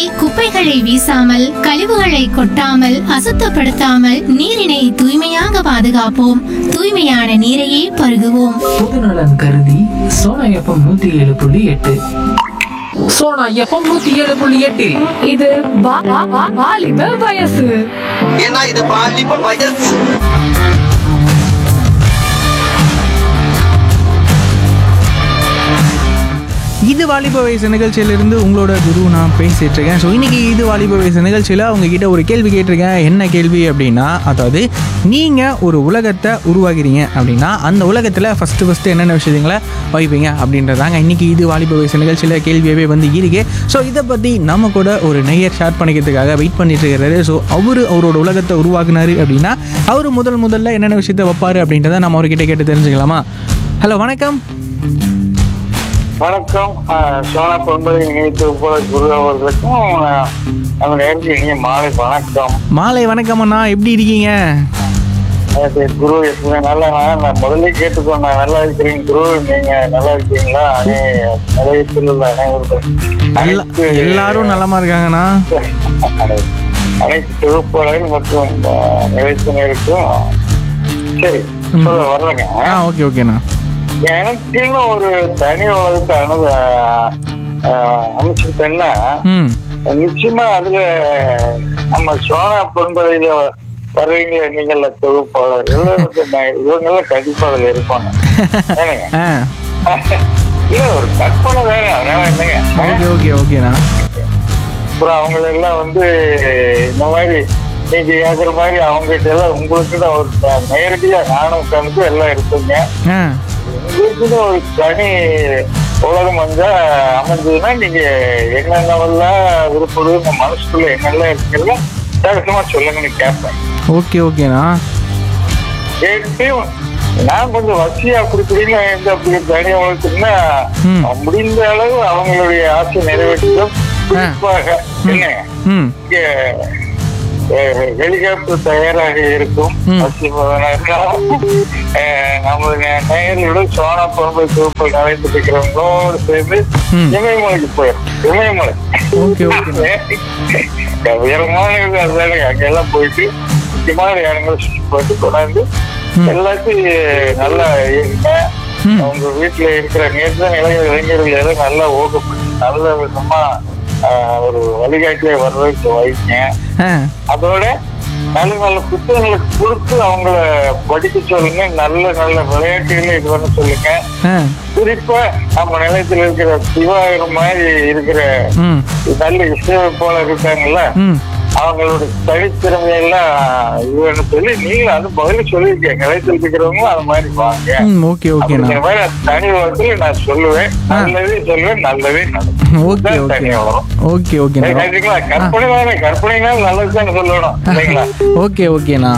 குப்பைகளை வீசாமல் கழிவுகளை கொட்டாமல் அசுத்தப்படுத்தாமல் நீரினை தூய்மையாக பாதுகாப்போம் தூய்மையான நீரையே பருகுவோம் பொதுநலன் கருதி சோனா எஃப்எம் நூத்தி ஏழு புள்ளி எட்டு சோனா எஃப்எம் நூத்தி ஏழு புள்ளி எட்டில் இது வா- வா- வா- வாலிப வயசு ஏன்னா இது பாலிப்ப வயசு இது வாலிப வயசு நிகழ்ச்சியிலிருந்து உங்களோட குரு நான் பேசிட்டு இருக்கேன் ஸோ இன்னைக்கு இது வாலிப வயசு நிகழ்ச்சியில் உங்ககிட்ட ஒரு கேள்வி கேட்டிருக்கேன் என்ன கேள்வி அப்படின்னா அதாவது நீங்கள் ஒரு உலகத்தை உருவாகிறீங்க அப்படின்னா அந்த உலகத்தில் ஃபஸ்ட்டு ஃபஸ்ட்டு என்னென்ன விஷயங்களை வைப்பீங்க அப்படின்றதாங்க இன்னைக்கு இது வாலிப வயசு நிகழ்ச்சியில் கேள்வியாகவே வந்து இருக்கு ஸோ இதை பற்றி நம்ம கூட ஒரு நெய்யர் ஷேர் பண்ணிக்கிறதுக்காக வெயிட் பண்ணிட்டு இருக்கிறாரு ஸோ அவர் அவரோட உலகத்தை உருவாக்குனாரு அப்படின்னா அவர் முதல் முதல்ல என்னென்ன விஷயத்தை வைப்பாரு அப்படின்றத நம்ம அவர்கிட்ட கேட்டு தெரிஞ்சுக்கலாமா ஹலோ வணக்கம் வணக்கம் ஆஹ் சோனா பொன்பதை நினைத்து போல குரு அவர்களுக்கும் ஆஹ் நம்ம நேரத்தில் இனிய மாலை வணக்கம் மாலை வணக்கம் அண்ணா எப்படி இருக்கீங்க அது குரு எப்பவுமே நல்லா நான் நான் முதல்ல கேட்டுக்கோங்க நான் நல்லா இருக்கிறீங்க குரு நீங்க நல்லா இருக்கீங்களா அனை நிலையத்தில் உள்ள அனைவரும் எல்லா- எல்லாரும் நலமா இருக்காங்கண்ணா அனை- அனைத்து தொகுப்பாளர்கள் மற்றும் ஆஹ் நிலையத்தினருக்கும் சரி சொல்ல வர்றேங்க ஆ ஓகே ஓகேண்ணா எனக்குன்னு ஒரு தனி உலகத்தை அனு அமைச்சுக்கிட்டேன்னா ம் நிச்சயமா அதுல நம்ம சோனா பொன்பதையில வர்றீங்களே நீங்கள தொகுப்பாளர் இவங்கெல்லாம் கண்டிப்பா அதுல இருப்பாங்க ஏனுங்க? ஆ இல்ல ஒரு கற்பனை வேற அதனால என்னங்க ஓகே ஓகே ஓகேண்ணா அப்புறம் அவங்க எல்லாம் வந்து இந்த மாதிரி நீங்க கேக்குற மாதிரி அவங்க கிட்ட எல்லாம் உங்களுக்கு தான் ஒரு நேரடியா நானும் உட்காந்து எல்லாம் இருப்பீங்க ஆ உங்களுக்குன்னு ஒரு தனி உலகம் வந்தா அமைஞ்சதுன்னா நீங்க என்னென்னவெல்லாம் விருப்பம் உங்க மனசுக்குள்ள என்னெல்லாம் இருக்குல்ல சகசமா சொல்லுங்கன்னு கேட்பேன் ஓகே ஓகேண்ணா கேட்டு நான் கொஞ்சம் வசதியா அப்படி இப்படின்னு எந்த அப்படி தனி உலகத்துக்குன்னா ம். முடிந்த அளவு அவங்களுடைய ஆசை நிறைவேற்றும் குறிப்பாக என்ன ம் இங்க ஹெலிகாப்டர் தயாராக இருக்கும் ம். அஹ் நம்ம நேயர்களோட சோனா பொறுப்பை தொகுப்பு நிறைந்து இருக்கிறவங்களோடு சேர்ந்து ம். இமயமலைக்கு போயிடும் இமயமலை ஓகே ஓகேண்ணா உயரமான இது அதுதானே அங்கெல்லாம் போயிட்டு முக்கியமான இடங்களை சுற்றி போயிட்டு கொண்டாந்து ம். எல்லாத்தையும் நல்லா இருங்க ம். அவங்க வீட்டுல இருக்கிற நேர்ந்த இளைஞர் இளைஞர்கள் எல்லாம் நல்லா ஊக்கப்படுத்தி நல்ல விதமா ஆஹ், ஒரு வழிகாட்டியே வர்றதுக்கு வைங்க ஆ அதோட நல்ல நல்ல புத்தகங்களை கொடுத்து அவங்கள படிக்க சொல்லுங்க நல்ல நல்ல விளையாட்டுகளை இது பண்ண சொல்லுங்க ஆ குறிப்பா நம்ம நிலையத்தில் இருக்கிற சிவாயிரம் மாதிரி இருக்கிற ம் நல்ல இசையமைப்பாளர் இருக்காங்கல்ல ம் அவங்களோட தனித்திறமையெல்லாம் இதுன்னு சொல்லி நீங்க அது முதல்ல சொல்லியிருக்கீங்க நிலையத்தில் இருக்கிறவங்க அது மாதிரி வாங்க ம் ஓகே ஓகேண்ணா அப்படிங்கிற மாதிரி அந்த தனி உலகத்துல நான் சொல்லுவேன் நல்லதே சொல்லுவேன் நல்லதே நடக்கும் ஓகே இதுதான் தனி ஓகே உலகம் ஓகே ஓகேண்ணா கேட்டீங்களா கற்பனை தானே கற்பனைனா நல்லது தான் சொல்லணும் இல்லைங்களா ஓகே ஓகேண்ணா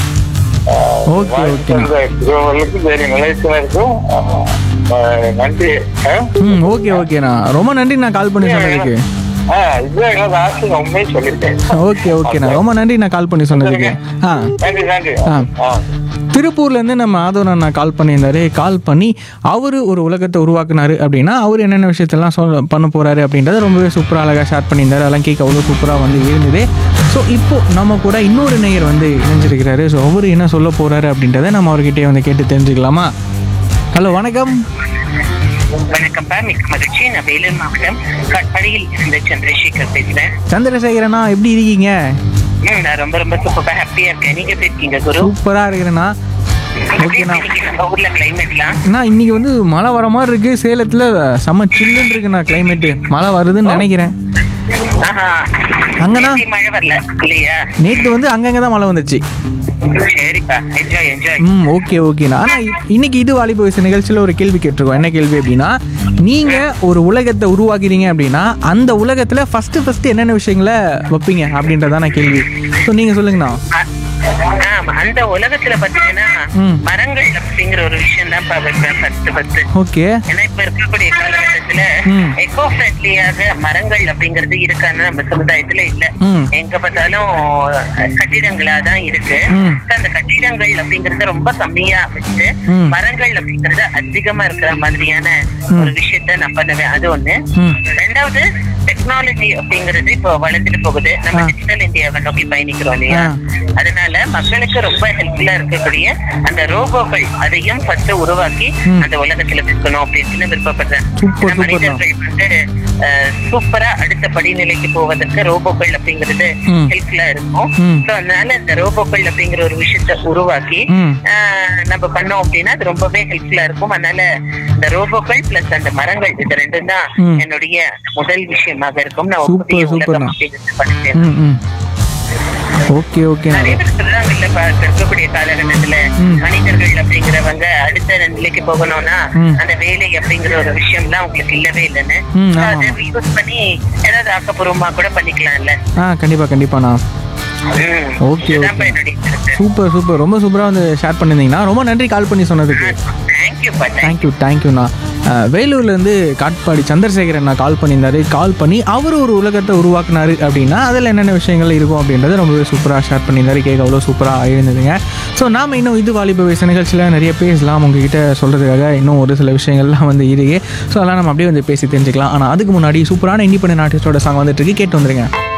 ஓகே ஓகேண்ணா திருவள்ளுக்கும் சரி நிலையத்தினருக்கும் ஆஹ், நன்றி ஆஹ்? ம் ஓகே ஓகேண்ணா ரொம்ப நன்றி நான் கால் பண்ணி சொன்னதுக்கு ஆஹ், இதுதான் என்னோட ஆசை நான் உண்மையை சொல்லிட்டேன் ஓகே ஓகேண்ணா ரொம்ப நன்றி நான் கால் பண்ணி சொன்னதுக்கு ஆ நன்றி நன்றி ஆ. ஆ திருப்பூர்லேருந்து நம்ம ஆதவன் அண்ணா கால் பண்ணியிருந்தாரு கால் பண்ணி அவர் ஒரு உலகத்தை உருவாக்குனாரு அப்படின்னா அவர் என்னென்ன விஷயத்தெல்லாம் சொல் பண்ண போகிறாரு அப்படின்றத ரொம்பவே சூப்பராக அழகாக ஷேர் பண்ணியிருந்தாரு அதெல்லாம் கேட்க அவ்வளோ சூப்பராக வந்து இருந்தது ஸோ இப்போ நம்ம கூட இன்னொரு நேயர் வந்து இணைஞ்சிருக்கிறாரு ஸோ அவர் என்ன சொல்ல போகிறாரு அப்படின்றத நம்ம அவர்கிட்டயே வந்து கேட்டு தெரிஞ்சுக்கலாமா ஹலோ வணக்கம் வணக்கம் பா மிக்க மகிழ்ச்சி நான் வேலூர் மாவட்டம் கட்படியில் இருந்து சந்திரசேகர் பேசுறேன் சந்திரசேகரண்ணா எப்படி இருக்கீங்க ம், நான் ரொம்ப ரொம்ப சூப்பரா ஹாப்பியா இருக்கேன் நீங்க எப்படி இருக்கீங்க குரு சூப்பராக இருக்கிறேண்ணா எப்படி ஓகேண்ணா இருக்கீங்க நம்ம ஊர்ல கிளைமேட்லாம் அண்ணா இன்னைக்கு வந்து மழை வர மாதிரி இருக்கு சேலத்தில் செம்ம சில்லுன்னு இருக்குண்ணா கிளைமேட்டு மழை வருதுன்னு நினைக்கிறேன் ஆஹா அங்கண்ணா? நேத்தி மழை வரல இல்லையா நேற்று வந்து அங்கங்கே தான் மழை வந்துச்சு சரிப்பா என்ஜாய் என்ஜாய் ம் ஓகே ஓகேண்ணா ஆனால் இன்னைக்கு இது வாலிப வயசு நிகழ்ச்சியில் ஒரு கேள்வி கேட்டிருக்கோம் என்ன கேள்வி அப்படின்னா நீங்கள் ஒரு உலகத்தை உருவாக்குறீங்க அப்படின்னா அந்த உலகத்தில் ஃபஸ்ட்டு ஃபஸ்ட்டு என்னென்ன விஷயங்களை வைப்பீங்க அப்படின்றதான கேள்வி ஸோ நீங்கள் சொல்லுங்கண்ணா ஆமா அந்த உலகத்துல பாத்தீங்கன்னா ம். மரங்கள் அப்படிங்கிற ஒரு விஷயம் தான் வைப்பேன் ஃபர்ஸ்ட் ஃபர்ஸ்ட் ஓகே ஏன்னா இப்ப இருக்கக்கூடிய காலகட்டத்துல ம். எக்கோ ஃப்ரெண்ட்லியாக மரங்கள் அப்படிங்கிறது இருக்கான்னு நம்ம சமுதாயத்துல இல்ல ம். எங்க பார்த்தாலும் கட்டிடங்களா தான் இருக்கு ம். அந்த கட்டிடங்கள் அப்படிங்கறது ரொம்ப கம்மியா வச்சு ம். மரங்கள் அப்படிங்கறது அதிகமா இருக்கிற மாதிரியான ஒரு விஷயத்த நான் பண்ணுவேன் அது ஒண்ணு ம் ரெண்டாவது இந்த டெக்னாலஜி அப்படிங்கிறது இப்போ வளர்ந்துட்டு போகுது நம்ம ஆ. டிஜிட்டல் இந்தியாவை நோக்கி பயணிக்கிறோம் இல்லையா ஆ. அதனால மக்களுக்கு ரொம்ப ஹெல்ப்ஃபுல்லா இருக்கக்கூடிய அந்த ரோபோக்கள் அதையும் ஃபர்ஸ்ட் உருவாக்கி ம். அந்த உலகத்துல விற்கணும் அப்படின்னு விருப்பப்படுறேன் சூப்பர், ஏன்னா சூப்பர்ண்ணா. மனிதர்கள் வந்து அஹ், சூப்பரா அடுத்த படிநிலைக்கு போவதற்கு ரோபோக்கள் அப்படிங்கிறது ம். ஹெல்ப்ஃபுல்லா இருக்கும் ம். So, அதனால இந்த ரோபோக்கள் அப்படிங்கிற ஒரு விஷயத்த உருவாக்கி ம். ஆஹ், நம்ம பண்ணோம் அப்படின்னா அது ரொம்பவே ஹெல்ப்ஃபுல்லா இருக்கும் அதனால இந்த ரோபோக்கள் பிளஸ் அந்த மரங்கள் இது ரெண்டும் தான் ம். என்னுடைய முதல் விஷயமாக இருக்கும் நான் ஒரு சூப்பர், புதிய உலகம் சூப்பர்ண்ணா. அப்படிங்கிறது படிச்சேன் ம் ம் ஓகே ஓகே நிறைய பேர் சொல்றாங்க இல்ல இப்ப இருக்கக்கூடிய காலகட்டத்துல ம். மனிதர்கள் அப்படிங்கிறவங்க அடுத்த நிலைக்கு போகணும்னா ம். அந்த வேலை அப்படிங்கிற ஒரு விஷயம் தான் உங்களுக்கு இல்லவே இல்லைன்னு ம், So, ஆமா. அதை யூஸ் பண்ணி ஏதாவது ஆக்கப்பூர்வமா கூட பண்ணிக்கலாம்ல ஆ கண்டிப்பாக கண்டிப்பாண்ணா ம். ஓகே, இதுதான் ஓகே. என்னுடைய கருத்து. சூப்பர் சூப்பர் ரொம்ப சூப்பராக வந்து ஷேர் பண்ணியிருந்தீங்கண்ணா ரொம்ப நன்றி கால் பண்ணி சொன்னதுக்கு தேங்க்யூப்பா தேங்க்யூ தேங்க்யூ தேங்க்யூண்ணா வேலூர்லேருந்து காட்பாடி சந்திரசேகரன் நான் கால் பண்ணியிருந்தாரு கால் பண்ணி அவர் ஒரு உலகத்தை உருவாக்குனாரு அப்படின்னா அதில் என்னென்ன விஷயங்கள் இருக்கும் அப்படின்றத ரொம்பவே சூப்பராக ஷேர் பண்ணியிருந்தாரு கேட்க அவ்வளோ சூப்பராக இருந்ததுங்க ஸோ நாம் இன்னும் இது வாலிப வயசு நிகழ்ச்சியில் நிறைய பேசலாம் உங்ககிட்ட சொல்கிறதுக்காக இன்னும் ஒரு சில விஷயங்கள்லாம் வந்து இருக்கு ஸோ அதெல்லாம் நம்ம அப்படியே வந்து பேசி தெரிஞ்சுக்கலாம் ஆனால் அதுக்கு முன்னாடி சூப்பரான இண்டிபெண்டன்ட் ஆர்டிஸ்டோட சாங் வந்துட்டு இருக்கு கேட்டு வந்துருங்க